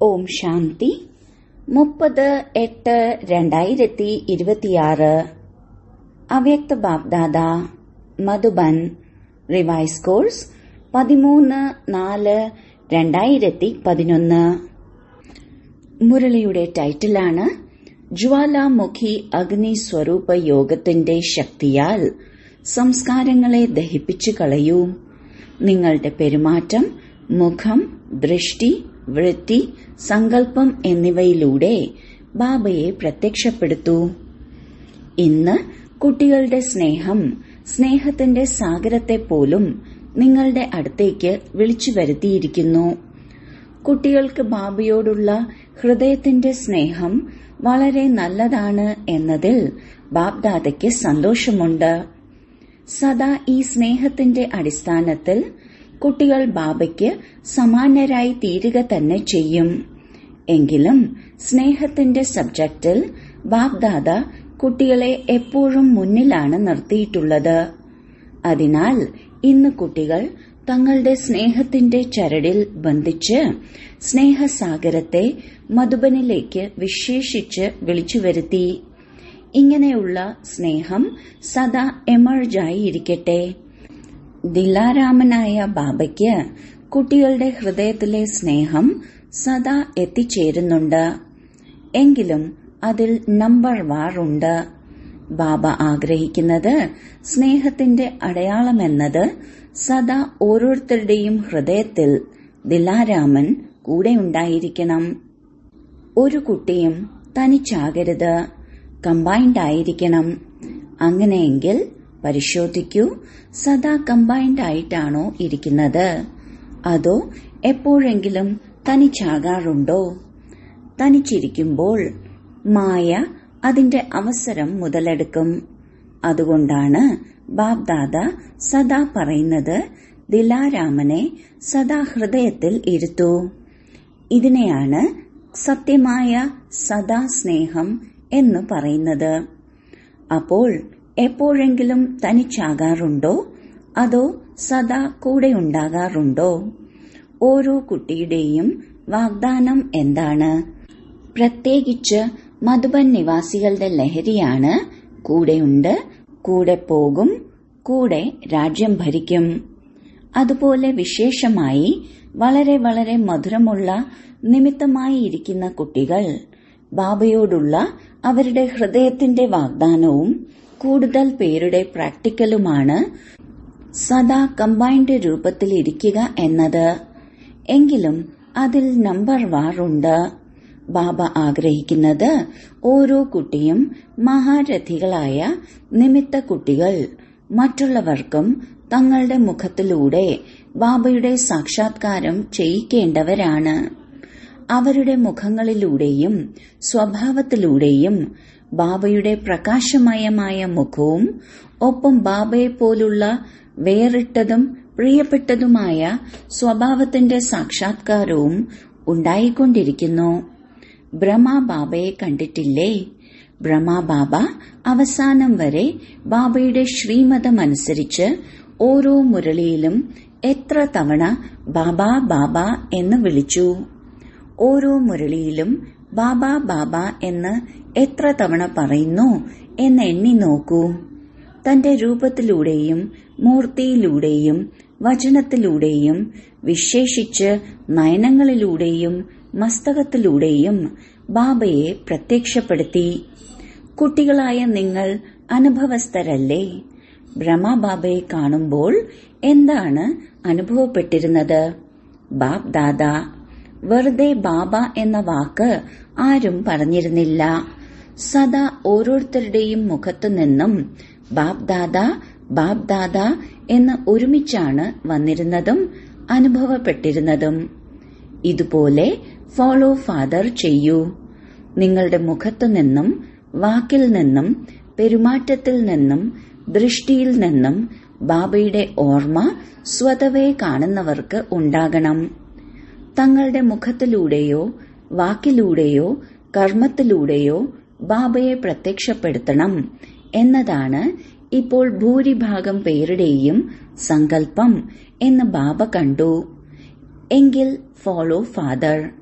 ഓം ശാന്തി മുപ്പത് എട്ട് രണ്ടായിരത്തി ഇരുപത്തിയാറ് അവ്യക്ത ബാബ്ദാദ മധുബൻ റിവൈസ് കോഴ്സ് പതിമൂന്ന് നാല് രണ്ടായിരത്തി പതിനൊന്ന് മുരളിയുടെ ടൈറ്റിലാണ് ജ്വാലാമുഖി അഗ്നി സ്വരൂപ യോഗത്തിന്റെ ശക്തിയാൽ സംസ്കാരങ്ങളെ ദഹിപ്പിച്ചു കളയൂ നിങ്ങളുടെ പെരുമാറ്റം മുഖം ദൃഷ്ടി വൃത്തി സങ്കല്പം എന്നിവയിലൂടെ ബാബയെ പ്രത്യക്ഷപ്പെടുത്തൂ ഇന്ന് കുട്ടികളുടെ സ്നേഹം സ്നേഹത്തിന്റെ സാഗരത്തെ പോലും നിങ്ങളുടെ അടുത്തേക്ക് വിളിച്ചു വരുത്തിയിരിക്കുന്നു കുട്ടികൾക്ക് ബാബയോടുള്ള ഹൃദയത്തിന്റെ സ്നേഹം വളരെ നല്ലതാണ് എന്നതിൽ ബാബ്ദാദയ്ക്ക് സന്തോഷമുണ്ട് സദാ ഈ സ്നേഹത്തിന്റെ അടിസ്ഥാനത്തിൽ കുട്ടികൾ ബാബയ്ക്ക് സമാനരായി തീരുക തന്നെ ചെയ്യും എങ്കിലും സ്നേഹത്തിന്റെ സബ്ജക്റ്റിൽ ബാബ്ദാദ കുട്ടികളെ എപ്പോഴും മുന്നിലാണ് നിർത്തിയിട്ടുള്ളത് അതിനാൽ ഇന്ന് കുട്ടികൾ തങ്ങളുടെ സ്നേഹത്തിന്റെ ചരടിൽ ബന്ധിച്ച് സ്നേഹസാഗരത്തെ മധുബനിലേക്ക് വിശേഷിച്ച് വിളിച്ചുവരുത്തി ഇങ്ങനെയുള്ള സ്നേഹം സദാ എമർജായി ഇരിക്കട്ടെ ദിലാരാമനായ ബാബയ്ക്ക് കുട്ടികളുടെ ഹൃദയത്തിലെ സ്നേഹം സദാ എത്തിച്ചേരുന്നുണ്ട് എങ്കിലും അതിൽ നമ്പർ വാറുണ്ട് ബാബ ആഗ്രഹിക്കുന്നത് സ്നേഹത്തിന്റെ അടയാളമെന്നത് സദാ ഓരോരുത്തരുടെയും ഹൃദയത്തിൽ ദിലാരാമൻ കൂടെയുണ്ടായിരിക്കണം ഒരു കുട്ടിയും തനിച്ചാകരുത് കമ്പൈൻഡ് ആയിരിക്കണം അങ്ങനെയെങ്കിൽ പരിശോധിക്കൂ സദാ കമ്പൈൻഡ് ആയിട്ടാണോ ഇരിക്കുന്നത് അതോ എപ്പോഴെങ്കിലും തനിച്ചാകാറുണ്ടോ തനിച്ചിരിക്കുമ്പോൾ മായ അതിന്റെ അവസരം മുതലെടുക്കും അതുകൊണ്ടാണ് ബാബ്ദാദ സദാ പറയുന്നത് ദിലാരാമനെ സദാ ഹൃദയത്തിൽ ഇരുത്തൂ ഇതിനെയാണ് സത്യമായ സദാ സ്നേഹം എന്ന് പറയുന്നത് അപ്പോൾ എപ്പോഴെങ്കിലും തനിച്ചാകാറുണ്ടോ അതോ സദാ കൂടെ ഉണ്ടാകാറുണ്ടോ ഓരോ കുട്ടിയുടെയും വാഗ്ദാനം എന്താണ് പ്രത്യേകിച്ച് മധുബൻ നിവാസികളുടെ ലഹരിയാണ് കൂടെയുണ്ട് കൂടെ പോകും കൂടെ രാജ്യം ഭരിക്കും അതുപോലെ വിശേഷമായി വളരെ വളരെ മധുരമുള്ള നിമിത്തമായി ഇരിക്കുന്ന കുട്ടികൾ ബാബയോടുള്ള അവരുടെ ഹൃദയത്തിന്റെ വാഗ്ദാനവും കൂടുതൽ പേരുടെ പ്രാക്ടിക്കലുമാണ് സദാ കമ്പൈൻഡ് രൂപത്തിൽ ഇരിക്കുക എന്നത് എങ്കിലും അതിൽ നമ്പർ വാറുണ്ട് ബാബ ആഗ്രഹിക്കുന്നത് ഓരോ കുട്ടിയും മഹാരഥികളായ നിമിത്ത കുട്ടികൾ മറ്റുള്ളവർക്കും തങ്ങളുടെ മുഖത്തിലൂടെ ബാബയുടെ സാക്ഷാത്കാരം ചെയ്യിക്കേണ്ടവരാണ് അവരുടെ മുഖങ്ങളിലൂടെയും സ്വഭാവത്തിലൂടെയും ബാബയുടെ പ്രകാശമയമായ മുഖവും ഒപ്പം ബാബയെ പോലുള്ള വേറിട്ടതും പ്രിയപ്പെട്ടതുമായ സ്വഭാവത്തിന്റെ സാക്ഷാത്കാരവും ഉണ്ടായിക്കൊണ്ടിരിക്കുന്നു ബ്രഹ്മബാബയെ കണ്ടിട്ടില്ലേ ബ്രഹ്മബാബ അവസാനം വരെ ബാബയുടെ ശ്രീമതമനുസരിച്ച് ഓരോ മുരളിയിലും എത്ര തവണ ബാബ ബാബ എന്ന് വിളിച്ചു ഓരോ മുരളിയിലും ബാബ ബാബ എന്ന് എത്ര തവണ പറയുന്നു എന്ന് എണ്ണി നോക്കൂ തന്റെ രൂപത്തിലൂടെയും മൂർത്തിയിലൂടെയും വചനത്തിലൂടെയും വിശേഷിച്ച് നയനങ്ങളിലൂടെയും മസ്തകത്തിലൂടെയും ബാബയെ പ്രത്യക്ഷപ്പെടുത്തി കുട്ടികളായ നിങ്ങൾ അനുഭവസ്ഥരല്ലേ ബ്രഹ്മബാബയെ കാണുമ്പോൾ എന്താണ് അനുഭവപ്പെട്ടിരുന്നത് ബാബ് ദാദ വെറുതെ ബാബ എന്ന വാക്ക് ആരും പറഞ്ഞിരുന്നില്ല സദാ ഓരോരുത്തരുടെയും മുഖത്തു നിന്നും ബാബ് ദാദ ബാബ് ദാദ എന്ന് ഒരുമിച്ചാണ് വന്നിരുന്നതും അനുഭവപ്പെട്ടിരുന്നതും ഇതുപോലെ ഫോളോ ഫാദർ ചെയ്യൂ നിങ്ങളുടെ മുഖത്തു നിന്നും വാക്കിൽ നിന്നും പെരുമാറ്റത്തിൽ നിന്നും ദൃഷ്ടിയിൽ നിന്നും ബാബയുടെ ഓർമ്മ സ്വതവേ കാണുന്നവർക്ക് ഉണ്ടാകണം തങ്ങളുടെ മുഖത്തിലൂടെയോ വാക്കിലൂടെയോ കർമ്മത്തിലൂടെയോ ബാബയെ പ്രത്യക്ഷപ്പെടുത്തണം എന്നതാണ് ഇപ്പോൾ ഭൂരിഭാഗം പേരുടെയും സങ്കല്പം എന്ന് ബാബ കണ്ടു എങ്കിൽ ഫോളോ ഫാദർ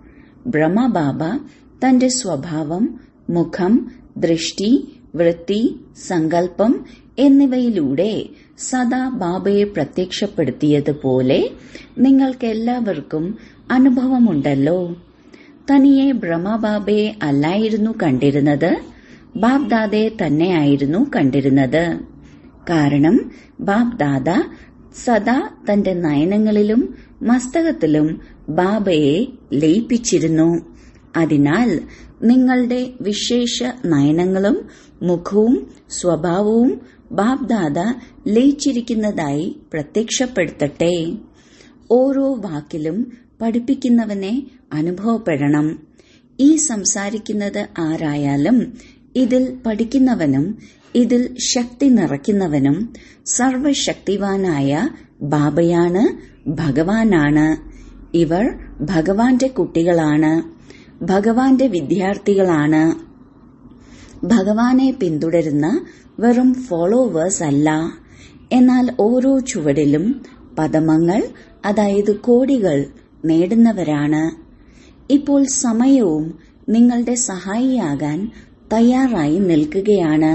ബ്രഹ്മബാബ തന്റെ സ്വഭാവം മുഖം ദൃഷ്ടി വൃത്തി സങ്കല്പം എന്നിവയിലൂടെ സദാ ബാബയെ പ്രത്യക്ഷപ്പെടുത്തിയതുപോലെ നിങ്ങൾക്കെല്ലാവർക്കും അനുഭവമുണ്ടല്ലോ തനിയെ ബ്രഹ്മബാബയെ അല്ലായിരുന്നു കണ്ടിരുന്നത് ബാബ്ദാദയെ തന്നെയായിരുന്നു കണ്ടിരുന്നത് കാരണം ബാബ്ദാദ സദാ തന്റെ നയനങ്ങളിലും മസ്തകത്തിലും ബാബയെ ലയിപ്പിച്ചിരുന്നു അതിനാൽ നിങ്ങളുടെ വിശേഷ നയനങ്ങളും മുഖവും സ്വഭാവവും ബാബ്ദാദ ലയിച്ചിരിക്കുന്നതായി പ്രത്യക്ഷപ്പെടുത്തട്ടെ ഓരോ വാക്കിലും പഠിപ്പിക്കുന്നവനെ അനുഭവപ്പെടണം ഈ സംസാരിക്കുന്നത് ആരായാലും ഇതിൽ പഠിക്കുന്നവനും ഇതിൽ ശക്തി നിറയ്ക്കുന്നവനും സർവശക്തിവാനായ ബാബയാണ് ഭഗവാനാണ് ഇവർ ഭഗവാന്റെ കുട്ടികളാണ് ഭഗവാന്റെ വിദ്യാർത്ഥികളാണ് ഭഗവാനെ പിന്തുടരുന്ന വെറും ഫോളോവേഴ്സ് അല്ല എന്നാൽ ഓരോ ചുവടിലും പദമങ്ങൾ അതായത് കോടികൾ നേടുന്നവരാണ് ഇപ്പോൾ സമയവും നിങ്ങളുടെ സഹായിയാകാൻ തയ്യാറായി നിൽക്കുകയാണ്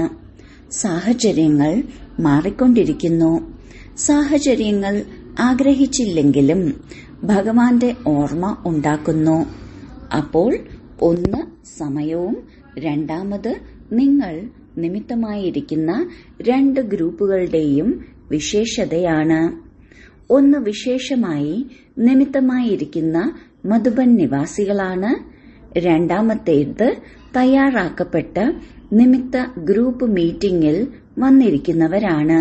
സാഹചര്യങ്ങൾ മാറിക്കൊണ്ടിരിക്കുന്നു സാഹചര്യങ്ങൾ ആഗ്രഹിച്ചില്ലെങ്കിലും ഭഗവാന്റെ ഓർമ്മ ഉണ്ടാക്കുന്നു അപ്പോൾ ഒന്ന് സമയവും രണ്ടാമത് നിങ്ങൾ നിമിത്തമായിരിക്കുന്ന രണ്ട് ഗ്രൂപ്പുകളുടെയും വിശേഷതയാണ് ഒന്ന് വിശേഷമായി നിമിത്തമായിരിക്കുന്ന മധുബൻ നിവാസികളാണ് രണ്ടാമത്തേത് തയ്യാറാക്കപ്പെട്ട നിമിത്ത ഗ്രൂപ്പ് മീറ്റിംഗിൽ വന്നിരിക്കുന്നവരാണ്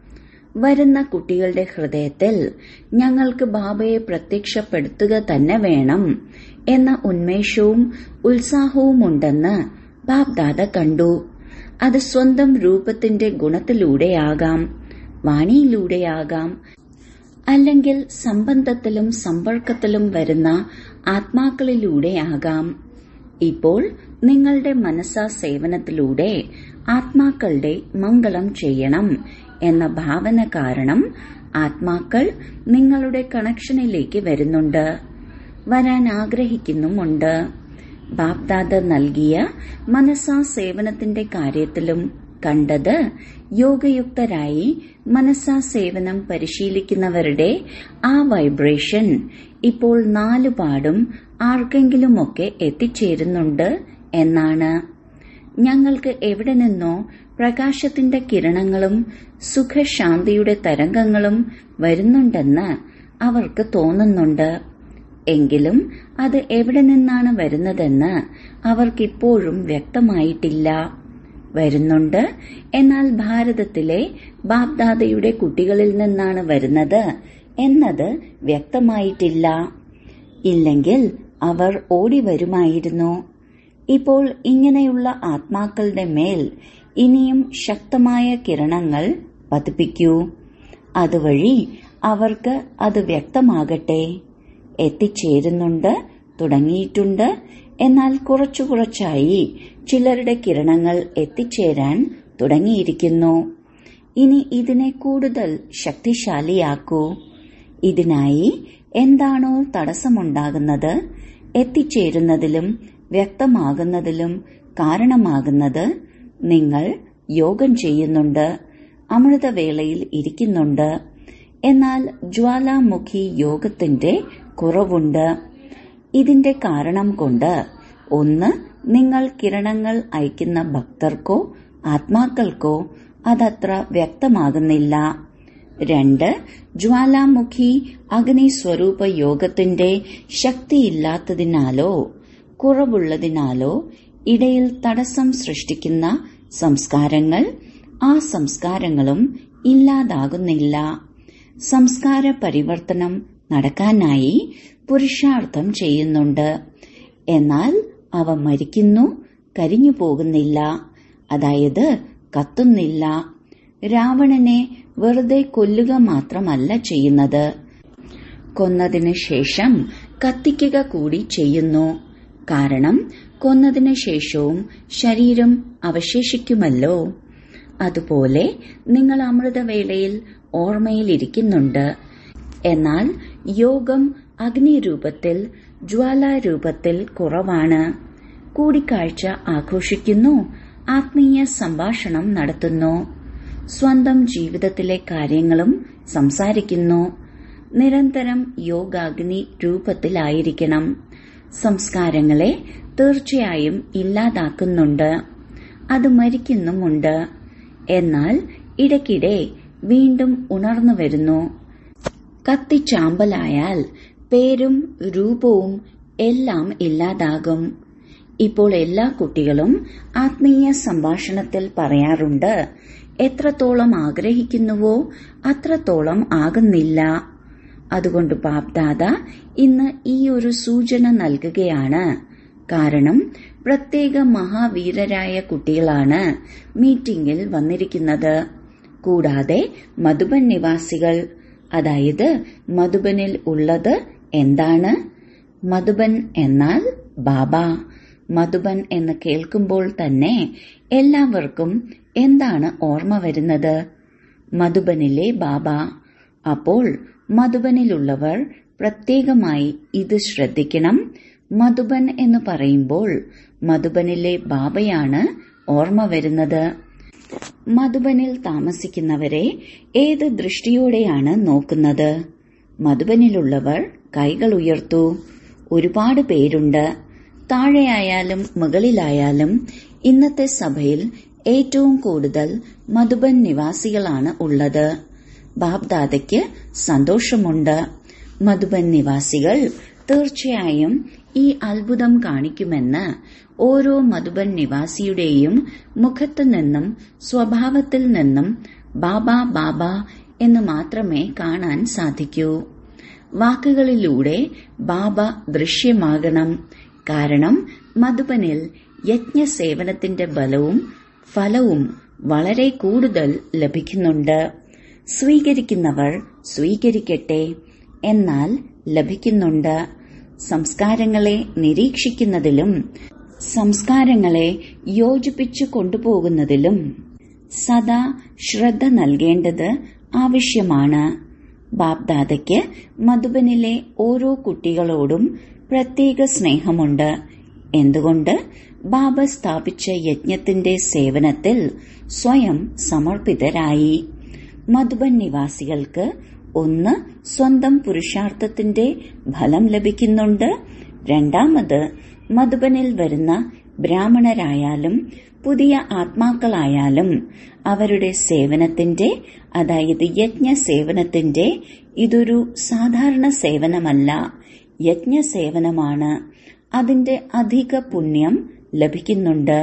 വരുന്ന കുട്ടികളുടെ ഹൃദയത്തിൽ ഞങ്ങൾക്ക് ബാബയെ പ്രത്യക്ഷപ്പെടുത്തുക തന്നെ വേണം എന്ന ഉന്മേഷവും ഉത്സാഹവുമുണ്ടെന്ന് ബാബ്ദാദ കണ്ടു അത് സ്വന്തം രൂപത്തിന്റെ ഗുണത്തിലൂടെയാകാം വാണിയിലൂടെയാകാം അല്ലെങ്കിൽ സംബന്ധത്തിലും സമ്പർക്കത്തിലും വരുന്ന ആത്മാക്കളിലൂടെയാകാം ഇപ്പോൾ നിങ്ങളുടെ മനസ്സാ സേവനത്തിലൂടെ ആത്മാക്കളുടെ മംഗളം ചെയ്യണം എന്ന ഭാവന കാരണം ആത്മാക്കൾ നിങ്ങളുടെ കണക്ഷനിലേക്ക് വരുന്നുണ്ട് വരാൻ ആഗ്രഹിക്കുന്നുമുണ്ട് ബാപ്ദാദ നൽകിയ മനസ്സാ സേവനത്തിന്റെ കാര്യത്തിലും കണ്ടത് യോഗയുക്തരായി മനസ്സാ സേവനം പരിശീലിക്കുന്നവരുടെ ആ വൈബ്രേഷൻ ഇപ്പോൾ നാലുപാടും ആർക്കെങ്കിലുമൊക്കെ എത്തിച്ചേരുന്നുണ്ട് എന്നാണ് ഞങ്ങൾക്ക് എവിടെ നിന്നോ പ്രകാശത്തിന്റെ കിരണങ്ങളും സുഖശാന്തിയുടെ തരംഗങ്ങളും വരുന്നുണ്ടെന്ന് അവർക്ക് തോന്നുന്നുണ്ട് എങ്കിലും അത് എവിടെ നിന്നാണ് വരുന്നതെന്ന് അവർക്കിപ്പോഴും വ്യക്തമായിട്ടില്ല വരുന്നുണ്ട് എന്നാൽ ഭാരതത്തിലെ ബാബ്ദാദയുടെ കുട്ടികളിൽ നിന്നാണ് വരുന്നത് എന്നത് വ്യക്തമായിട്ടില്ല ഇല്ലെങ്കിൽ അവർ ഓടി വരുമായിരുന്നു ഇപ്പോൾ ഇങ്ങനെയുള്ള ആത്മാക്കളുടെ മേൽ ഇനിയും ശക്തമായ കിരണങ്ങൾ പതിപ്പിക്കൂ അതുവഴി അവർക്ക് അത് വ്യക്തമാകട്ടെ എത്തിച്ചേരുന്നുണ്ട് തുടങ്ങിയിട്ടുണ്ട് എന്നാൽ കുറച്ചു കുറച്ചായി ചിലരുടെ കിരണങ്ങൾ എത്തിച്ചേരാൻ തുടങ്ങിയിരിക്കുന്നു ഇനി ഇതിനെ കൂടുതൽ ശക്തിശാലിയാക്കൂ ഇതിനായി എന്താണോ തടസ്സമുണ്ടാകുന്നത് എത്തിച്ചേരുന്നതിലും വ്യക്തമാകുന്നതിലും കാരണമാകുന്നത് നിങ്ങൾ യോഗം ചെയ്യുന്നുണ്ട് അമൃതവേളയിൽ ഇരിക്കുന്നുണ്ട് എന്നാൽ ജ്വാലാമുഖി യോഗത്തിന്റെ കുറവുണ്ട് ഇതിന്റെ കാരണം കൊണ്ട് ഒന്ന് നിങ്ങൾ കിരണങ്ങൾ അയക്കുന്ന ഭക്തർക്കോ ആത്മാക്കൾക്കോ അതത്ര വ്യക്തമാകുന്നില്ല രണ്ട് ജ്വാലാമുഖി അഗ്നി സ്വരൂപ യോഗത്തിന്റെ ശക്തിയില്ലാത്തതിനാലോ കുറവുള്ളതിനാലോ ഇടയിൽ തടസ്സം സൃഷ്ടിക്കുന്ന സംസ്കാരങ്ങൾ ആ സംസ്കാരങ്ങളും ഇല്ലാതാകുന്നില്ല സംസ്കാര പരിവർത്തനം നടക്കാനായി പുരുഷാർത്ഥം ചെയ്യുന്നുണ്ട് എന്നാൽ അവ മരിക്കുന്നു കരിഞ്ഞു പോകുന്നില്ല അതായത് കത്തുന്നില്ല രാവണനെ വെറുതെ കൊല്ലുക മാത്രമല്ല ചെയ്യുന്നത് കൊന്നതിനു ശേഷം കത്തിക്കുക കൂടി ചെയ്യുന്നു കാരണം കൊന്നതിനു ശേഷവും ശരീരം അവശേഷിക്കുമല്ലോ അതുപോലെ നിങ്ങൾ അമൃതവേളയിൽ ഓർമ്മയിലിരിക്കുന്നുണ്ട് എന്നാൽ യോഗം അഗ്നിരൂപത്തിൽ ജ്വാലാരൂപത്തിൽ കുറവാണ് കൂടിക്കാഴ്ച ആഘോഷിക്കുന്നു ആത്മീയ സംഭാഷണം നടത്തുന്നു സ്വന്തം ജീവിതത്തിലെ കാര്യങ്ങളും സംസാരിക്കുന്നു നിരന്തരം യോഗാഗ്നി രൂപത്തിലായിരിക്കണം സംസ്കാരങ്ങളെ തീർച്ചയായും ഇല്ലാതാക്കുന്നുണ്ട് അത് മരിക്കുന്നുമുണ്ട് എന്നാൽ ഇടയ്ക്കിടെ വീണ്ടും ഉണർന്നു വരുന്നു കത്തിച്ചാമ്പലായാൽ പേരും രൂപവും എല്ലാം ഇല്ലാതാകും ഇപ്പോൾ എല്ലാ കുട്ടികളും ആത്മീയ സംഭാഷണത്തിൽ പറയാറുണ്ട് എത്രത്തോളം ആഗ്രഹിക്കുന്നുവോ അത്രത്തോളം ആകുന്നില്ല അതുകൊണ്ട് ബാപ്ദാദ ഇന്ന് ഈ ഒരു സൂചന നൽകുകയാണ് കാരണം പ്രത്യേക മഹാവീരരായ കുട്ടികളാണ് മീറ്റിംഗിൽ വന്നിരിക്കുന്നത് കൂടാതെ മധുബൻ നിവാസികൾ അതായത് മധുബനിൽ ഉള്ളത് എന്താണ് മധുബൻ എന്നാൽ ബാബ മധുബൻ എന്ന് കേൾക്കുമ്പോൾ തന്നെ എല്ലാവർക്കും എന്താണ് ഓർമ്മ വരുന്നത് മധുബനിലെ ബാബ അപ്പോൾ മധുബനിലുള്ളവർ പ്രത്യേകമായി ഇത് ശ്രദ്ധിക്കണം മധുബൻ എന്ന് പറയുമ്പോൾ മധുബനിലെ ബാബയാണ് ഓർമ്മ വരുന്നത് മധുബനിൽ താമസിക്കുന്നവരെ ഏത് ദൃഷ്ടിയോടെയാണ് നോക്കുന്നത് മധുബനിലുള്ളവർ കൈകൾ ഉയർത്തു ഒരുപാട് പേരുണ്ട് താഴെയായാലും മുകളിലായാലും ഇന്നത്തെ സഭയിൽ ഏറ്റവും കൂടുതൽ മധുബൻ നിവാസികളാണ് ഉള്ളത് ബാബ്ദാദയ്ക്ക് സന്തോഷമുണ്ട് മധുബൻ നിവാസികൾ തീർച്ചയായും ഈ അത്ഭുതം കാണിക്കുമെന്ന് ഓരോ മധുബൻ നിവാസിയുടെയും മുഖത്തു നിന്നും സ്വഭാവത്തിൽ നിന്നും ബാബ ബാബ എന്ന് മാത്രമേ കാണാൻ സാധിക്കൂ വാക്കുകളിലൂടെ ബാബ ദൃശ്യമാകണം കാരണം മധുബനിൽ യജ്ഞസേവനത്തിന്റെ ബലവും ഫലവും വളരെ കൂടുതൽ ലഭിക്കുന്നുണ്ട് സ്വീകരിക്കുന്നവർ സ്വീകരിക്കട്ടെ എന്നാൽ ലഭിക്കുന്നുണ്ട് സംസ്കാരങ്ങളെ നിരീക്ഷിക്കുന്നതിലും സംസ്കാരങ്ങളെ യോജിപ്പിച്ചു കൊണ്ടുപോകുന്നതിലും സദാ ശ്രദ്ധ നൽകേണ്ടത് ആവശ്യമാണ് ബാബ്ദാദയ്ക്ക് മധുബനിലെ ഓരോ കുട്ടികളോടും പ്രത്യേക സ്നേഹമുണ്ട് എന്തുകൊണ്ട് ബാബ സ്ഥാപിച്ച യജ്ഞത്തിന്റെ സേവനത്തിൽ സ്വയം സമർപ്പിതരായി മധുബൻ നിവാസികൾക്ക് ഒന്ന് സ്വന്തം പുരുഷാർത്ഥത്തിന്റെ ഫലം ലഭിക്കുന്നുണ്ട് രണ്ടാമത് മധുബനിൽ വരുന്ന ബ്രാഹ്മണരായാലും പുതിയ ആത്മാക്കളായാലും അവരുടെ സേവനത്തിന്റെ അതായത് യജ്ഞ സേവനത്തിന്റെ ഇതൊരു സാധാരണ സേവനമല്ല യജ്ഞ സേവനമാണ് അതിന്റെ അധിക പുണ്യം ലഭിക്കുന്നുണ്ട്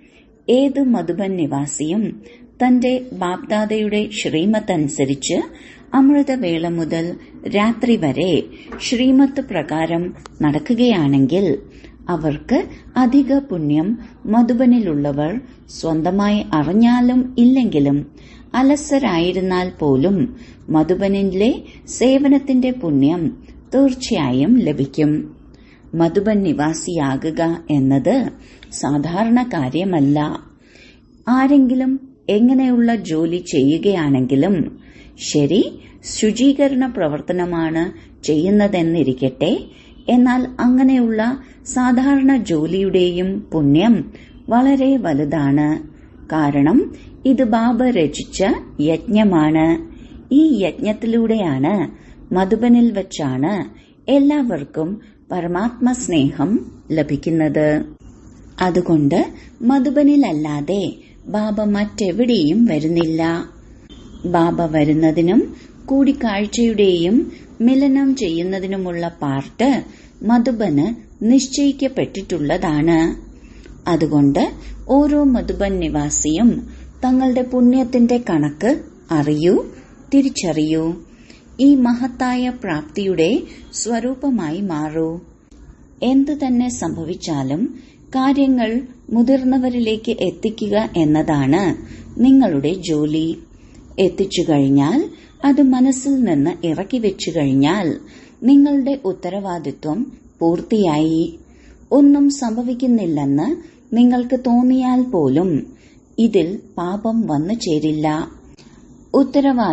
ഏത് മധുബൻ നിവാസിയും തന്റെ ബാപ്ദാദയുടെ ശ്രീമത്തനുസരിച്ച് അമൃതവേള മുതൽ രാത്രി വരെ ശ്രീമത്ത് പ്രകാരം നടക്കുകയാണെങ്കിൽ അവർക്ക് അധിക പുണ്യം മധുബനിലുള്ളവർ സ്വന്തമായി അറിഞ്ഞാലും ഇല്ലെങ്കിലും അലസരായിരുന്നാൽ പോലും മധുബനിലെ സേവനത്തിന്റെ പുണ്യം തീർച്ചയായും ലഭിക്കും മധുബൻ നിവാസിയാകുക എന്നത് സാധാരണ കാര്യമല്ല ആരെങ്കിലും എങ്ങനെയുള്ള ജോലി ചെയ്യുകയാണെങ്കിലും ശരി ശുചീകരണ പ്രവർത്തനമാണ് ചെയ്യുന്നതെന്നിരിക്കട്ടെ എന്നാൽ അങ്ങനെയുള്ള സാധാരണ ജോലിയുടെയും പുണ്യം വളരെ വലുതാണ് കാരണം ഇത് ബാബ രചിച്ച യജ്ഞമാണ് ഈ യജ്ഞത്തിലൂടെയാണ് മധുബനിൽ വച്ചാണ് എല്ലാവർക്കും പരമാത്മ സ്നേഹം ലഭിക്കുന്നത് അതുകൊണ്ട് മധുബനിലല്ലാതെ ബാബ മറ്റെവിടെയും വരുന്നില്ല ബാബ വരുന്നതിനും കൂടിക്കാഴ്ചയുടെയും മിലനം ചെയ്യുന്നതിനുമുള്ള പാർട്ട് മധുബന് നിശ്ചയിക്കപ്പെട്ടിട്ടുള്ളതാണ് അതുകൊണ്ട് ഓരോ മധുബൻ നിവാസിയും തങ്ങളുടെ പുണ്യത്തിന്റെ കണക്ക് അറിയൂ തിരിച്ചറിയൂ ഈ മഹത്തായ പ്രാപ്തിയുടെ സ്വരൂപമായി മാറൂ എന്തു തന്നെ സംഭവിച്ചാലും കാര്യങ്ങൾ മുതിർന്നവരിലേക്ക് എത്തിക്കുക എന്നതാണ് നിങ്ങളുടെ ജോലി എത്തിച്ചു കഴിഞ്ഞാൽ അത് മനസ്സിൽ നിന്ന് ഇറക്കി വെച്ചു കഴിഞ്ഞാൽ നിങ്ങളുടെ ഉത്തരവാദിത്വം പൂർത്തിയായി ഒന്നും സംഭവിക്കുന്നില്ലെന്ന് നിങ്ങൾക്ക് തോന്നിയാൽ പോലും ഇതിൽ പാപം വന്നു ചേരില്ല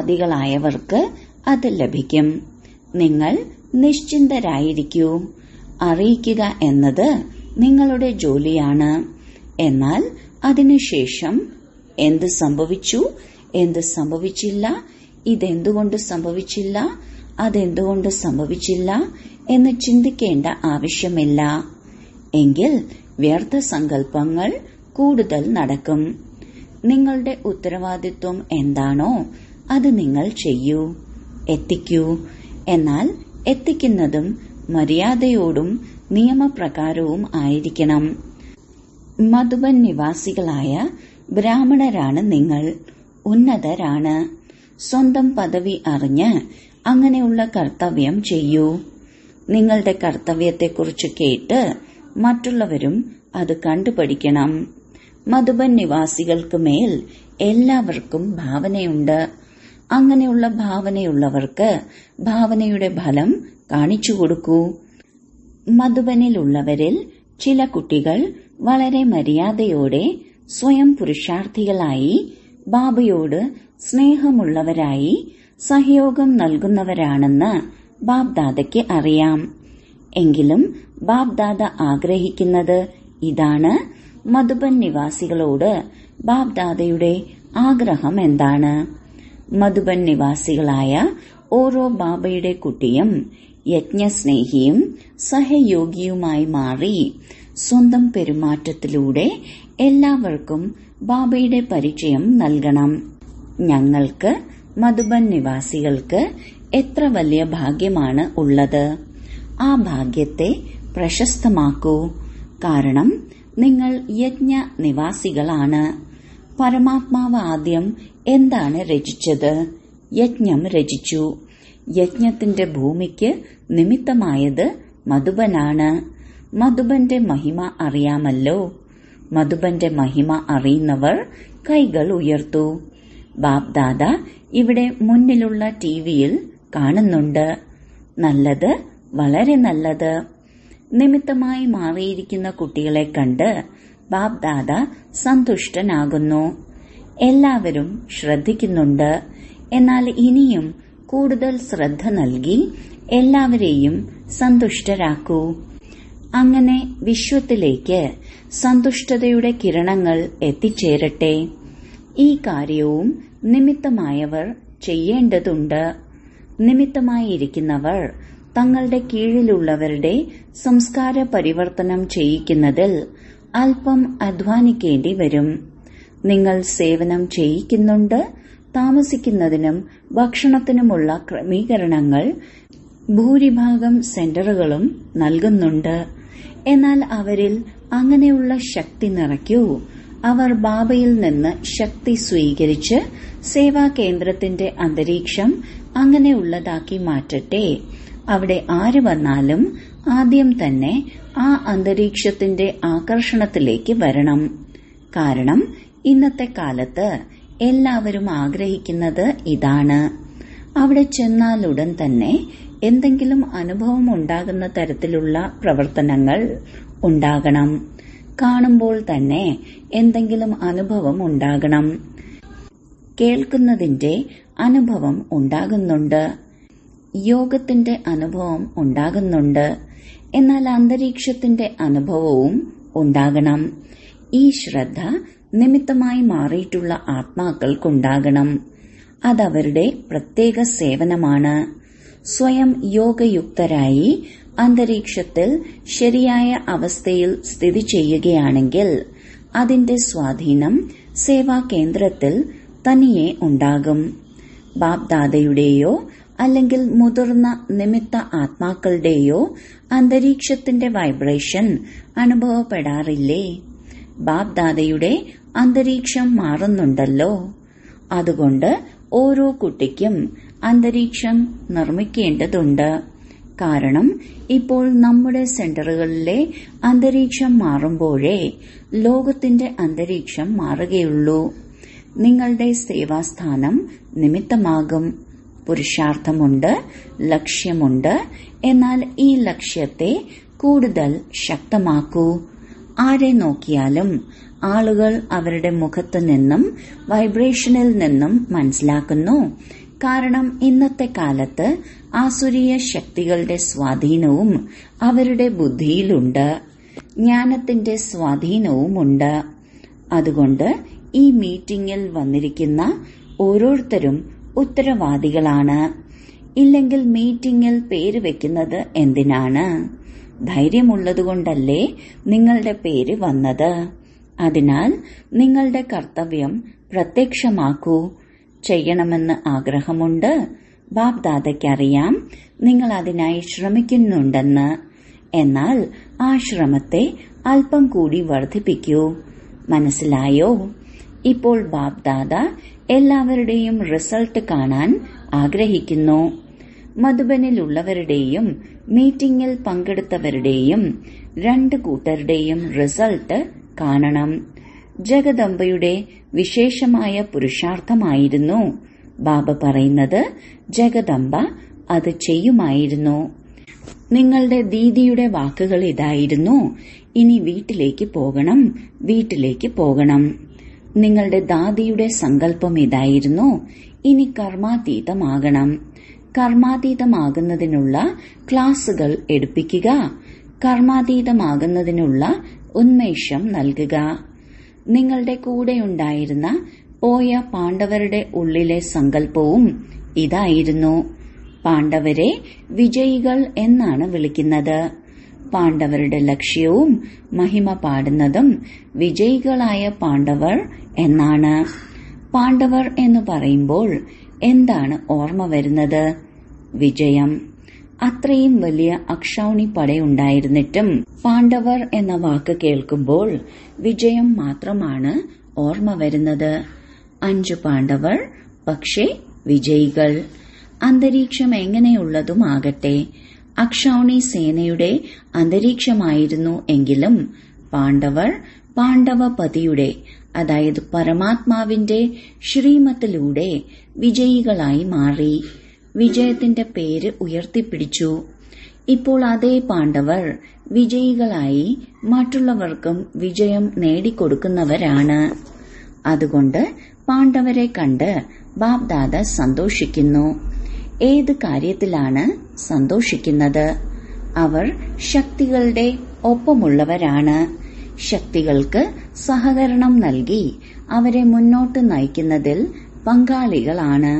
ഉത്തരവാദികളായവർക്ക് അത് ലഭിക്കും നിങ്ങൾ നിശ്ചിന്തരായിരിക്കൂ അറിയിക്കുക എന്നത് നിങ്ങളുടെ ജോലിയാണ് എന്നാൽ അതിനുശേഷം എന്ത് സംഭവിച്ചു എന്ത് സംഭവിച്ചില്ല ഇതെന്തുകൊണ്ട് സംഭവിച്ചില്ല അതെന്തുകൊണ്ട് സംഭവിച്ചില്ല എന്ന് ചിന്തിക്കേണ്ട ആവശ്യമില്ല എങ്കിൽ വ്യർത്ഥ സങ്കല്പങ്ങൾ കൂടുതൽ നടക്കും നിങ്ങളുടെ ഉത്തരവാദിത്വം എന്താണോ അത് നിങ്ങൾ ചെയ്യൂ എത്തിക്കൂ എന്നാൽ എത്തിക്കുന്നതും മര്യാദയോടും നിയമപ്രകാരവും ആയിരിക്കണം മധുബൻ നിവാസികളായ ബ്രാഹ്മണരാണ് നിങ്ങൾ ഉന്നതരാണ് സ്വന്തം പദവി അറിഞ്ഞ് അങ്ങനെയുള്ള കർത്തവ്യം ചെയ്യൂ നിങ്ങളുടെ കർത്തവ്യത്തെക്കുറിച്ച് കേട്ട് മറ്റുള്ളവരും അത് കണ്ടുപഠിക്കണം മധുബൻ നിവാസികൾക്ക് മേൽ എല്ലാവർക്കും ഭാവനയുണ്ട് അങ്ങനെയുള്ള ഭാവനയുള്ളവർക്ക് ഭാവനയുടെ ഫലം കാണിച്ചു കൊടുക്കൂ മധുബനിലുള്ളവരിൽ ചില കുട്ടികൾ വളരെ മര്യാദയോടെ സ്വയം പുരുഷാർത്ഥികളായി ബാബയോട് സ്നേഹമുള്ളവരായി സഹയോഗം നൽകുന്നവരാണെന്ന് ബാബ്ദാദയ്ക്ക് അറിയാം എങ്കിലും ബാബ്ദാദ ആഗ്രഹിക്കുന്നത് ഇതാണ് മധുബൻ നിവാസികളോട് ബാബ്ദാദയുടെ ആഗ്രഹം എന്താണ് മധുബൻ നിവാസികളായ ഓരോ ബാബയുടെ കുട്ടിയും യജ്ഞസ്നേഹിയും സഹയോഗിയുമായി മാറി സ്വന്തം പെരുമാറ്റത്തിലൂടെ എല്ലാവർക്കും ബാബയുടെ പരിചയം നൽകണം ഞങ്ങൾക്ക് മധുബൻ നിവാസികൾക്ക് എത്ര വലിയ ഭാഗ്യമാണ് ഉള്ളത് ആ ഭാഗ്യത്തെ പ്രശസ്തമാക്കൂ കാരണം നിങ്ങൾ യജ്ഞ നിവാസികളാണ് പരമാത്മാവ് ആദ്യം എന്താണ് രചിച്ചത് യജ്ഞം രചിച്ചു യജ്ഞത്തിന്റെ ഭൂമിക്ക് നിമിത്തമായത് മധുബനാണ് മധുബന്റെ മഹിമ അറിയാമല്ലോ മധുബന്റെ മഹിമ അറിയുന്നവർ കൈകൾ ഉയർത്തു ബാബ്ദാദ ഇവിടെ മുന്നിലുള്ള ടിവിയിൽ കാണുന്നുണ്ട് നല്ലത് വളരെ നല്ലത് നിമിത്തമായി മാറിയിരിക്കുന്ന കുട്ടികളെ കണ്ട് ബാബ്ദാദ സന്തുഷ്ടനാകുന്നു എല്ലാവരും ശ്രദ്ധിക്കുന്നുണ്ട് എന്നാൽ ഇനിയും കൂടുതൽ ശ്രദ്ധ നൽകി എല്ലാവരെയും സന്തുഷ്ടരാക്കൂ അങ്ങനെ വിശ്വത്തിലേക്ക് സന്തുഷ്ടതയുടെ കിരണങ്ങൾ എത്തിച്ചേരട്ടെ ഈ കാര്യവും നിമിത്തമായവർ ചെയ്യേണ്ടതുണ്ട് നിമിത്തമായിരിക്കുന്നവർ തങ്ങളുടെ കീഴിലുള്ളവരുടെ സംസ്കാര പരിവർത്തനം ചെയ്യിക്കുന്നതിൽ അല്പം അധ്വാനിക്കേണ്ടി വരും നിങ്ങൾ സേവനം ചെയ്യിക്കുന്നുണ്ട് താമസിക്കുന്നതിനും ഭക്ഷണത്തിനുമുള്ള ക്രമീകരണങ്ങൾ ഭൂരിഭാഗം സെന്ററുകളും നൽകുന്നുണ്ട് എന്നാൽ അവരിൽ അങ്ങനെയുള്ള ശക്തി നിറയ്ക്കൂ അവർ ബാബയിൽ നിന്ന് ശക്തി സ്വീകരിച്ച് സേവാ കേന്ദ്രത്തിന്റെ അന്തരീക്ഷം അങ്ങനെയുള്ളതാക്കി മാറ്റട്ടെ അവിടെ ആര് വന്നാലും ആദ്യം തന്നെ ആ അന്തരീക്ഷത്തിന്റെ ആകർഷണത്തിലേക്ക് വരണം കാരണം ഇന്നത്തെ കാലത്ത് എല്ലാവരും ആഗ്രഹിക്കുന്നത് ഇതാണ് അവിടെ ചെന്നാലുടൻ തന്നെ എന്തെങ്കിലും അനുഭവം ഉണ്ടാകുന്ന തരത്തിലുള്ള പ്രവർത്തനങ്ങൾ ഉണ്ടാകണം കാണുമ്പോൾ തന്നെ എന്തെങ്കിലും അനുഭവം ഉണ്ടാകണം കേൾക്കുന്നതിന്റെ അനുഭവം ഉണ്ടാകുന്നുണ്ട് യോഗത്തിന്റെ അനുഭവം ഉണ്ടാകുന്നുണ്ട് എന്നാൽ അന്തരീക്ഷത്തിന്റെ അനുഭവവും ഉണ്ടാകണം ഈ ശ്രദ്ധ നിമിത്തമായി മാറിയിട്ടുള്ള ആത്മാക്കൾക്കുണ്ടാകണം അതവരുടെ പ്രത്യേക സേവനമാണ് സ്വയം യോഗയുക്തരായി അന്തരീക്ഷത്തിൽ ശരിയായ അവസ്ഥയിൽ സ്ഥിതി ചെയ്യുകയാണെങ്കിൽ അതിന്റെ സ്വാധീനം സേവാ കേന്ദ്രത്തിൽ തനിയെ ഉണ്ടാകും ബാബ്ദാദയുടെയോ അല്ലെങ്കിൽ മുതിർന്ന നിമിത്ത ആത്മാക്കളുടെയോ അന്തരീക്ഷത്തിന്റെ വൈബ്രേഷൻ അനുഭവപ്പെടാറില്ലേ ബാബ്ദാദയുടെ അന്തരീക്ഷം മാറുന്നുണ്ടല്ലോ അതുകൊണ്ട് ഓരോ കുട്ടിക്കും അന്തരീക്ഷം നിർമ്മിക്കേണ്ടതുണ്ട് കാരണം ഇപ്പോൾ നമ്മുടെ സെന്ററുകളിലെ അന്തരീക്ഷം മാറുമ്പോഴേ ലോകത്തിന്റെ അന്തരീക്ഷം മാറുകയുള്ളൂ നിങ്ങളുടെ സേവാസ്ഥാനം നിമിത്തമാകും പുരുഷാർത്ഥമുണ്ട് ലക്ഷ്യമുണ്ട് എന്നാൽ ഈ ലക്ഷ്യത്തെ കൂടുതൽ ശക്തമാക്കൂ ആരെ നോക്കിയാലും ആളുകൾ അവരുടെ മുഖത്ത് നിന്നും വൈബ്രേഷനിൽ നിന്നും മനസ്സിലാക്കുന്നു കാരണം ഇന്നത്തെ കാലത്ത് ആസുരീയ ശക്തികളുടെ സ്വാധീനവും അവരുടെ ബുദ്ധിയിലുണ്ട് ജ്ഞാനത്തിന്റെ സ്വാധീനവുമുണ്ട് അതുകൊണ്ട് ഈ മീറ്റിംഗിൽ വന്നിരിക്കുന്ന ഓരോരുത്തരും ഉത്തരവാദികളാണ് ഇല്ലെങ്കിൽ മീറ്റിംഗിൽ പേര് വെക്കുന്നത് എന്തിനാണ് ധൈര്യമുള്ളതുകൊണ്ടല്ലേ നിങ്ങളുടെ പേര് വന്നത് അതിനാൽ നിങ്ങളുടെ കർത്തവ്യം പ്രത്യക്ഷമാക്കൂ ചെയ്യണമെന്ന് ആഗ്രഹമുണ്ട് ബാബ് ദാദയ്ക്കറിയാം നിങ്ങൾ അതിനായി ശ്രമിക്കുന്നുണ്ടെന്ന് എന്നാൽ ആ ശ്രമത്തെ അല്പം കൂടി വർദ്ധിപ്പിക്കൂ മനസ്സിലായോ ഇപ്പോൾ ബാബ് ദാദ എല്ലാവരുടെയും റിസൾട്ട് കാണാൻ ആഗ്രഹിക്കുന്നു മധുബനിലുള്ളവരുടെയും മീറ്റിംഗിൽ പങ്കെടുത്തവരുടെയും രണ്ട് കൂട്ടരുടെയും റിസൾട്ട് കാണണം ജഗദംബയുടെ വിശേഷമായ പുരുഷാർത്ഥമായിരുന്നു ബാബ പറയുന്നത് ജഗദംബ അത് ചെയ്യുമായിരുന്നു നിങ്ങളുടെ ദീദിയുടെ വാക്കുകൾ ഇതായിരുന്നു ഇനി വീട്ടിലേക്ക് പോകണം വീട്ടിലേക്ക് പോകണം നിങ്ങളുടെ ദാദിയുടെ സങ്കല്പം ഇതായിരുന്നു ഇനി കർമാതീതമാകണം കർമാതീതമാകുന്നതിനുള്ള ക്ലാസുകൾ എടുപ്പിക്കുക കർമാതീതമാകുന്നതിനുള്ള ഉന്മേഷം നൽകുക നിങ്ങളുടെ കൂടെയുണ്ടായിരുന്ന പോയ പാണ്ഡവരുടെ ഉള്ളിലെ സങ്കല്പവും ഇതായിരുന്നു പാണ്ഡവരെ വിജയികൾ എന്നാണ് വിളിക്കുന്നത് പാണ്ഡവരുടെ ലക്ഷ്യവും മഹിമ പാടുന്നതും വിജയികളായ പാണ്ഡവർ എന്നാണ് പാണ്ഡവർ എന്ന് പറയുമ്പോൾ എന്താണ് ഓർമ്മ വരുന്നത് വിജയം അത്രയും വലിയ അക്ഷൗണി പടയുണ്ടായിരുന്നിട്ടും പാണ്ഡവർ എന്ന വാക്ക് കേൾക്കുമ്പോൾ വിജയം മാത്രമാണ് ഓർമ്മ വരുന്നത് അഞ്ചു പാണ്ഡവർ പക്ഷേ വിജയികൾ അന്തരീക്ഷം എങ്ങനെയുള്ളതുമാകട്ടെ അക്ഷൗണി സേനയുടെ അന്തരീക്ഷമായിരുന്നു എങ്കിലും പാണ്ഡവർ പാണ്ഡവപതിയുടെ അതായത് പരമാത്മാവിന്റെ ശ്രീമത്തിലൂടെ വിജയികളായി മാറി വിജയത്തിന്റെ പേര് ഉയർത്തിപ്പിടിച്ചു ഇപ്പോൾ അതേ പാണ്ഡവർ വിജയികളായി മറ്റുള്ളവർക്കും വിജയം നേടിക്കൊടുക്കുന്നവരാണ് അതുകൊണ്ട് പാണ്ഡവരെ കണ്ട് ബാബ്ദാദ സന്തോഷിക്കുന്നു ഏത് കാര്യത്തിലാണ് സന്തോഷിക്കുന്നത് അവർ ശക്തികളുടെ ഒപ്പമുള്ളവരാണ് ശക്തികൾക്ക് സഹകരണം നൽകി അവരെ മുന്നോട്ട് നയിക്കുന്നതിൽ പങ്കാളികളാണ്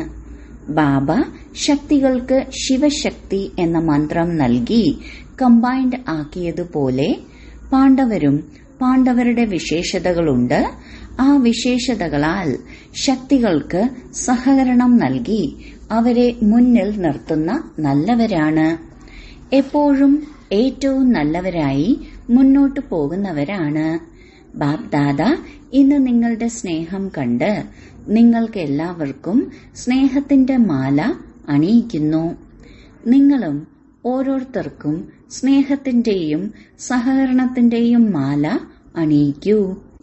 ബാബ ശക്തികൾക്ക് ശിവശക്തി എന്ന മന്ത്രം നൽകി കമ്പൈൻഡ് ആക്കിയതുപോലെ പാണ്ഡവരും പാണ്ഡവരുടെ വിശേഷതകളുണ്ട് ആ വിശേഷതകളാൽ ശക്തികൾക്ക് സഹകരണം നൽകി അവരെ മുന്നിൽ നിർത്തുന്ന നല്ലവരാണ് എപ്പോഴും ഏറ്റവും നല്ലവരായി മുന്നോട്ടു പോകുന്നവരാണ് ബാബ് ദാദ ഇന്ന് നിങ്ങളുടെ സ്നേഹം കണ്ട് നിങ്ങൾക്ക് എല്ലാവർക്കും സ്നേഹത്തിന്റെ മാല അണിയിക്കുന്നു നിങ്ങളും ഓരോരുത്തർക്കും സ്നേഹത്തിന്റെയും സഹകരണത്തിന്റെയും മാല അണിയിക്കൂ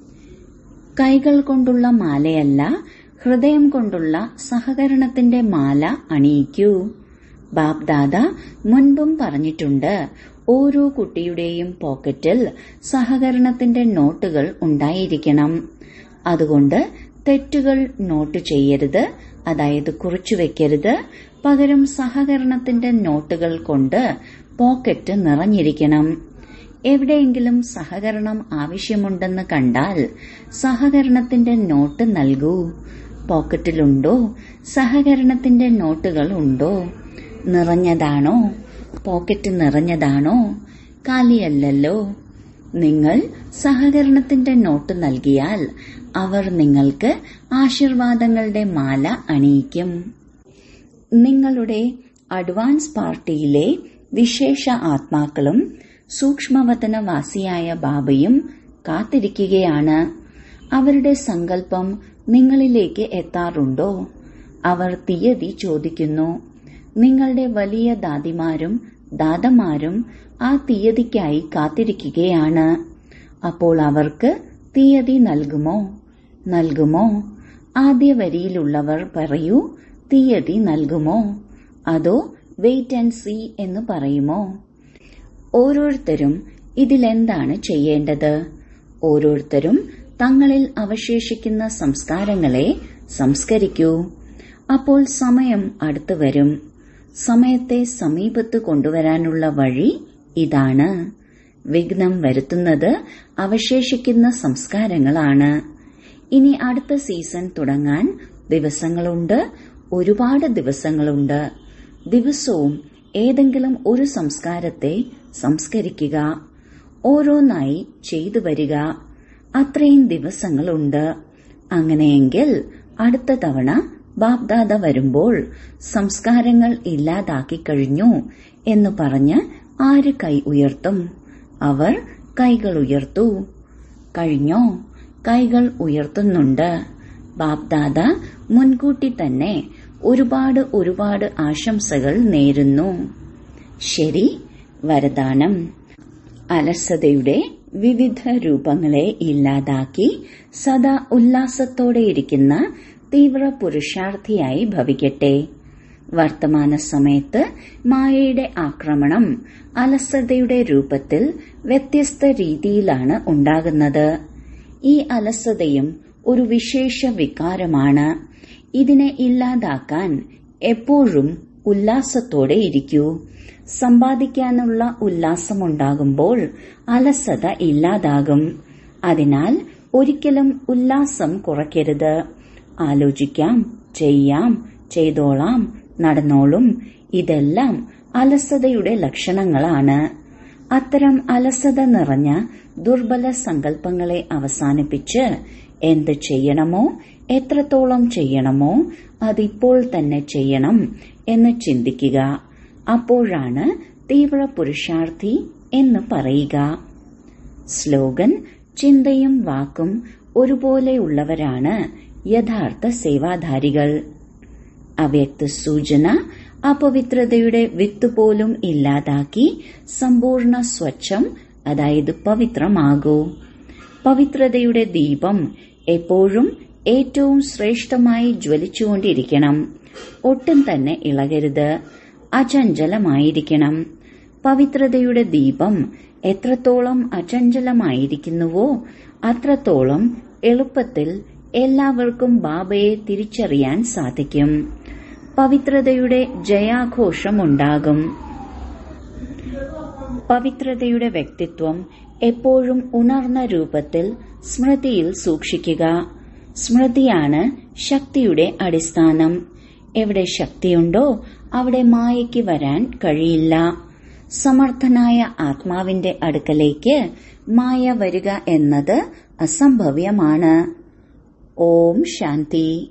കൈകൾ കൊണ്ടുള്ള മാലയല്ല ഹൃദയം കൊണ്ടുള്ള സഹകരണത്തിന്റെ മാല അണിയിക്കൂ ബാബ്ദാദ മുൻപും പറഞ്ഞിട്ടുണ്ട് ഓരോ കുട്ടിയുടെയും പോക്കറ്റിൽ സഹകരണത്തിന്റെ നോട്ടുകൾ ഉണ്ടായിരിക്കണം അതുകൊണ്ട് തെറ്റുകൾ നോട്ട് ചെയ്യരുത് അതായത് കുറിച്ചു വെക്കരുത് പകരം സഹകരണത്തിന്റെ നോട്ടുകൾ കൊണ്ട് പോക്കറ്റ് നിറഞ്ഞിരിക്കണം എവിടെയെങ്കിലും സഹകരണം ആവശ്യമുണ്ടെന്ന് കണ്ടാൽ സഹകരണത്തിന്റെ നോട്ട് നൽകൂ പോക്കറ്റിലുണ്ടോ സഹകരണത്തിന്റെ നോട്ടുകൾ ഉണ്ടോ നിറഞ്ഞതാണോ പോക്കറ്റ് നിറഞ്ഞതാണോ കാലിയല്ലല്ലോ നിങ്ങൾ സഹകരണത്തിന്റെ നോട്ട് നൽകിയാൽ അവർ നിങ്ങൾക്ക് ആശീർവാദങ്ങളുടെ മാല അണിയിക്കും നിങ്ങളുടെ അഡ്വാൻസ് പാർട്ടിയിലെ വിശേഷ ആത്മാക്കളും സൂക്ഷ്മവതനവാസിയായ ബാബയും കാത്തിരിക്കുകയാണ് അവരുടെ സങ്കല്പം നിങ്ങളിലേക്ക് എത്താറുണ്ടോ അവർ തീയതി ചോദിക്കുന്നു നിങ്ങളുടെ വലിയ ദാദിമാരും ദാദമാരും ആ തീയതിക്കായി കാത്തിരിക്കുകയാണ് അപ്പോൾ അവർക്ക് തീയതി നൽകുമോ നൽകുമോ ആദ്യ വരിയിലുള്ളവർ പറയൂ തീയതി നൽകുമോ അതോ വെയിറ്റ് ആൻഡ് സീ എന്ന് പറയുമോ ഓരോരുത്തരും ഇതിലെന്താണ് ചെയ്യേണ്ടത് ഓരോരുത്തരും തങ്ങളിൽ അവശേഷിക്കുന്ന സംസ്കാരങ്ങളെ സംസ്കരിക്കൂ അപ്പോൾ സമയം അടുത്തു വരും സമയത്തെ സമീപത്ത് കൊണ്ടുവരാനുള്ള വഴി ഇതാണ് വിഘ്നം വരുത്തുന്നത് അവശേഷിക്കുന്ന സംസ്കാരങ്ങളാണ് ഇനി അടുത്ത സീസൺ തുടങ്ങാൻ ദിവസങ്ങളുണ്ട് ഒരുപാട് ദിവസങ്ങളുണ്ട് ദിവസവും ഏതെങ്കിലും ഒരു സംസ്കാരത്തെ സംസ്കരിക്കുക ഓരോന്നായി ചെയ്തു വരിക അത്രയും ദിവസങ്ങളുണ്ട് അങ്ങനെയെങ്കിൽ അടുത്ത തവണ ബാബ്ദാദ വരുമ്പോൾ സംസ്കാരങ്ങൾ ഇല്ലാതാക്കി കഴിഞ്ഞു എന്ന് പറഞ്ഞ് ആര് കൈ ഉയർത്തും അവർ കൈകൾ ഉയർത്തു കഴിഞ്ഞോ കൈകൾ ഉയർത്തുന്നുണ്ട് ബാബ്ദാദ മുൻകൂട്ടി തന്നെ ഒരുപാട് ഒരുപാട് ആശംസകൾ നേരുന്നു ശരി വരദാനം അലസതയുടെ വിവിധ രൂപങ്ങളെ ഇല്ലാതാക്കി സദാ ഉല്ലാസത്തോടെ ഇരിക്കുന്ന തീവ്ര പുരുഷാർത്ഥിയായി ഭവിക്കട്ടെ വർത്തമാന സമയത്ത് മായയുടെ ആക്രമണം അലസതയുടെ രൂപത്തിൽ വ്യത്യസ്ത രീതിയിലാണ് ഉണ്ടാകുന്നത് ഈ അലസതയും ഒരു വിശേഷ വികാരമാണ് ഇതിനെ ഇല്ലാതാക്കാൻ എപ്പോഴും ഉല്ലാസത്തോടെ ഇരിക്കൂ സമ്പാദിക്കാനുള്ള ഉല്ലാസമുണ്ടാകുമ്പോൾ അലസത ഇല്ലാതാകും അതിനാൽ ഒരിക്കലും ഉല്ലാസം കുറയ്ക്കരുത് ആലോചിക്കാം ചെയ്യാം ചെയ്തോളാം നടന്നോളും ഇതെല്ലാം അലസതയുടെ ലക്ഷണങ്ങളാണ് അത്തരം അലസത നിറഞ്ഞ ദുർബല സങ്കല്പങ്ങളെ അവസാനിപ്പിച്ച് എന്ത് ചെയ്യണമോ എത്രത്തോളം ചെയ്യണമോ അതിപ്പോൾ തന്നെ ചെയ്യണം എന്ന് ചിന്തിക്കുക അപ്പോഴാണ് തീവ്ര പുരുഷാർത്ഥി എന്ന് പറയുക സ്ലോഗൻ ചിന്തയും വാക്കും ഒരുപോലെയുള്ളവരാണ് യഥാർത്ഥ സേവാധാരികൾ അവ്യക്ത സൂചന അപവിത്രതയുടെ വിത്ത് പോലും ഇല്ലാതാക്കി സമ്പൂർണ്ണ സ്വച്ഛം അതായത് പവിത്രമാകൂ പവിത്രതയുടെ ദീപം എപ്പോഴും ഏറ്റവും ശ്രേഷ്ഠമായി ജ്വലിച്ചുകൊണ്ടിരിക്കണം ഒട്ടും തന്നെ ഇളകരുത് അചഞ്ചലമായിരിക്കണം പവിത്രതയുടെ ദീപം എത്രത്തോളം അചഞ്ചലമായിരിക്കുന്നുവോ അത്രത്തോളം എളുപ്പത്തിൽ എല്ലാവർക്കും ബാബയെ തിരിച്ചറിയാൻ സാധിക്കും പവിത്രതയുടെ ജയാഘോഷമുണ്ടാകും പവിത്രതയുടെ വ്യക്തിത്വം എപ്പോഴും ഉണർന്ന രൂപത്തിൽ സ്മൃതിയിൽ സൂക്ഷിക്കുക സ്മൃതിയാണ് ശക്തിയുടെ അടിസ്ഥാനം എവിടെ ശക്തിയുണ്ടോ അവിടെ മായയ്ക്ക് വരാൻ കഴിയില്ല സമർത്ഥനായ ആത്മാവിന്റെ അടുക്കലേക്ക് മായ വരിക എന്നത് അസംഭവ്യമാണ് ഓം ശാന്തി